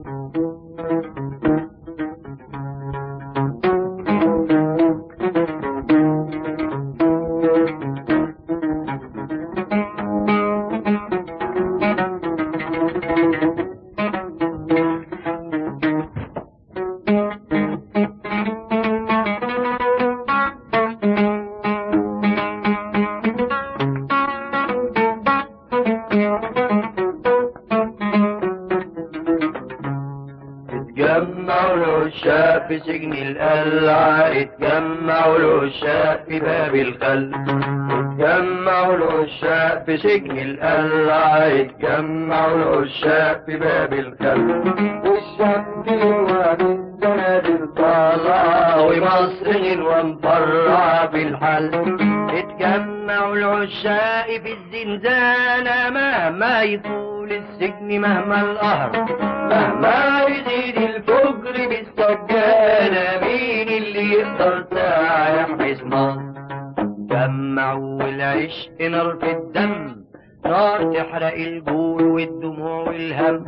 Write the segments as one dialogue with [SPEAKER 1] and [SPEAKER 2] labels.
[SPEAKER 1] اتجمعوا العشاق في سجن القلعة اتجمعوا العشاق في باب الخل اتجمعوا العشاق في سجن القلعة اتجمعوا العشاق في باب الخل والشمس والزنادل طالعة ومصر غنوة مفرعة في الحل اتجمعوا العشاق في الزنزانة مهما يطول السجن مهما القهر مهما يزيد الفجر بالسجانة مين اللي يقدر ساعة يحبس مصر جمعوا العشق نار في الدم نار تحرق الجول والدموع والهم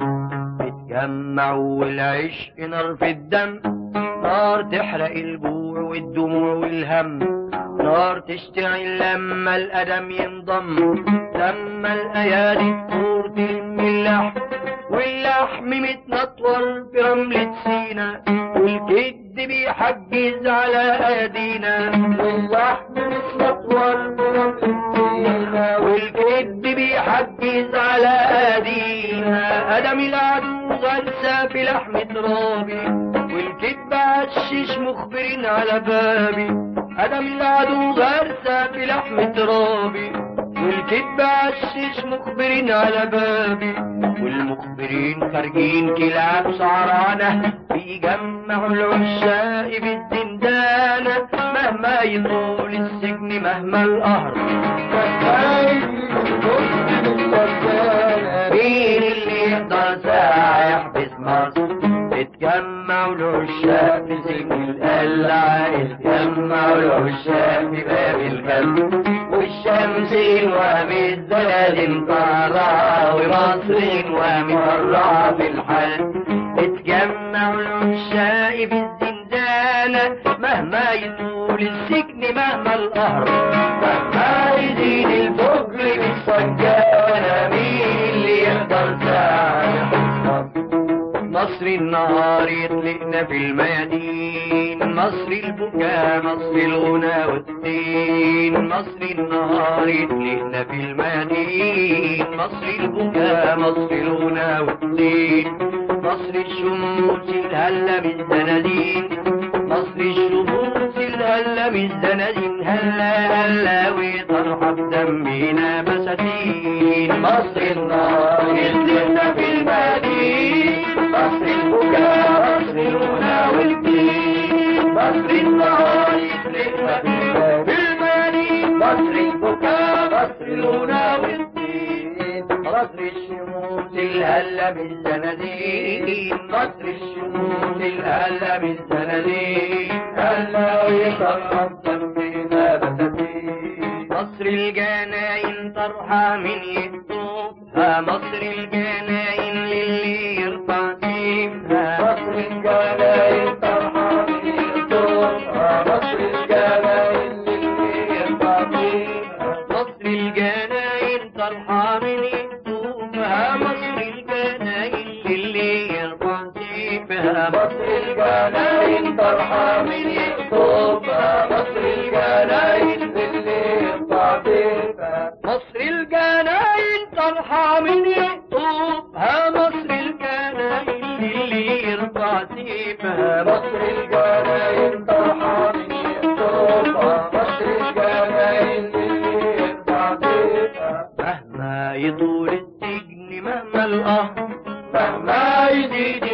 [SPEAKER 1] اتجمعوا العشق نار في الدم نار تحرق الجوع والدموع والهم نار تشتعل لما الأدم ينضم لما الأيادي تطور تلم اللحم واللحم متنطور في رملة سينا والكد بيحجز على ايدينا واللحم متنطور في رملة سينا والكد بيحجز على ايدينا ادم العدو غلسة في لحم ترابي والكذب عشش مخبرين على بابي ادم العدو غرسة في لحم ترابي والكذب عشش مخبرين على بابي والمخبرين خارجين كلاب سعرانة بيجمعوا العشاق بالزندانة مهما يطول السجن مهما القهر مين اللي يقدر ساعة يحبس مصر اتجمعوا العشاق في سجن القلعة اتجمعوا العشاق في باب القلب والشمس وهمي الزلازل طالعة ومصر ومفرعة في الحل اتجمعوا العشاق في الزنزانة مهما يطول السجن مهما القهر مهما يزيد الفجر بالسجانة مين اللي يقدر ساعة مصر النهار يطلقنا في الميادين مصر البكاء مصر الغنى والدين مصر النهار يطلقنا في الميادين مصر البكاء مصر الغنى والدين مصر الشموس الهلة بالزنادين مصر الشموس الهلة بالزنادين هلا هلا وطرحة بدمنا بساتين مصر النهار يطلقنا في الميادين مصر البكاء مصر الغنى والدين مصر النهار يطلقنا في الميادين مصر البكاء مصر الغنى والدين مصر الشموس الهلة بالزنادين مصر الشموس الهلة بالزنادين هلا ويطرح دمنا بساتين مصر الجناين طرحة من يكتبها مصر الجناين للي يرفع فيها مصر الجناين طرحة من يكتبها مصر الجناين للي يرفع فيها مصر الجناين طرحة من يكتبها مصر الجناين للي يرفع فيها مصر الجناين طرحة من يكتبها مصر الجناين للي يرفع فيها مصر الجناين طرحة من يكتبها مصر الجناين للي يرفع سيفها مصر الجناين طرحة من يكتبها مصر الجناين للي يرفع سيفها مهما يطول السجن مهما القهر مهما يزيد